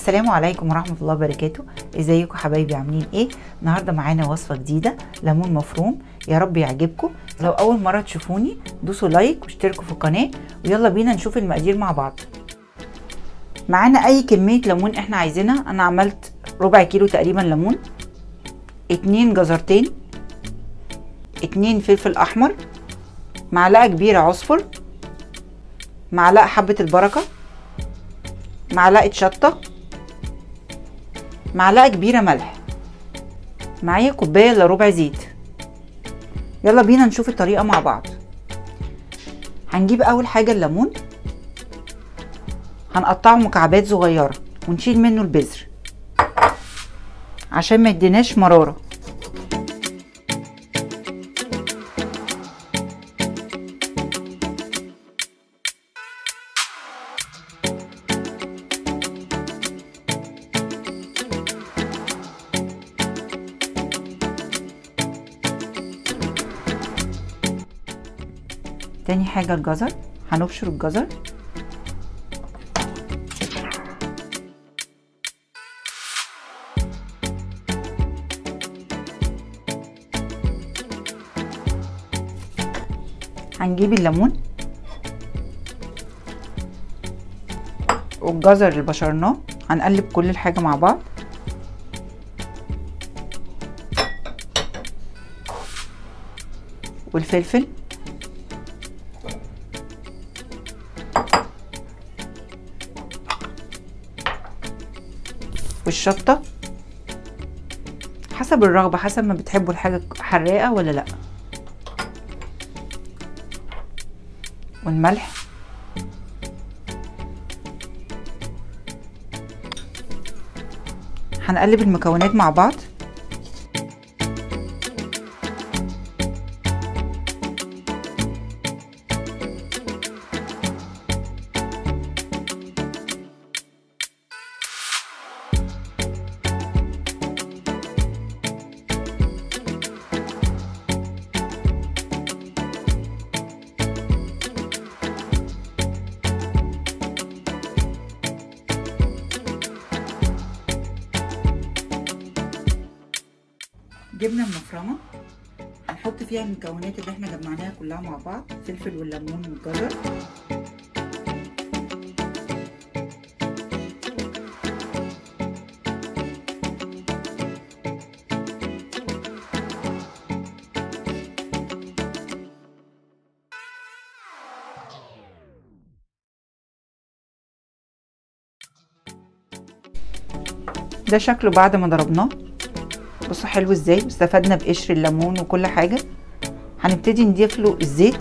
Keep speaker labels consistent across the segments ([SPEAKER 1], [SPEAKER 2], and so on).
[SPEAKER 1] السلام عليكم ورحمة الله وبركاته ازيكم حبايبي عاملين ايه النهاردة معانا وصفة جديدة ليمون مفروم يا رب يعجبكم لو اول مرة تشوفوني دوسوا لايك واشتركوا في القناة ويلا بينا نشوف المقادير مع بعض معانا اي كمية ليمون احنا عايزينها انا عملت ربع كيلو تقريبا ليمون اتنين جزرتين اتنين فلفل احمر معلقة كبيرة عصفر معلقة حبة البركة معلقة شطة معلقة كبيرة ملح معايا كوباية الا ربع زيت يلا بينا نشوف الطريقة مع بعض هنجيب اول حاجة الليمون هنقطعه مكعبات صغيرة ونشيل منه البذر عشان ما يديناش مرارة تاني حاجة الجزر هنبشر الجزر هنجيب الليمون والجزر اللي بشرناه هنقلب كل الحاجة مع بعض والفلفل والشطة حسب الرغبة حسب ما بتحبوا الحاجة حراقة ولا لأ والملح هنقلب المكونات مع بعض جبنه مفرمه هنحط فيها المكونات اللي احنا جمعناها كلها مع بعض الفلفل والليمون والجزر ده شكله بعد ما ضربناه بصوا حلو ازاي واستفدنا بقشر الليمون وكل حاجه هنبتدي نضيف له الزيت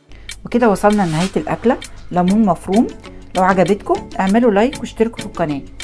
[SPEAKER 1] وكده وصلنا لنهايه الاكله ليمون مفروم لو عجبتكم اعملوا لايك واشتركوا في القناه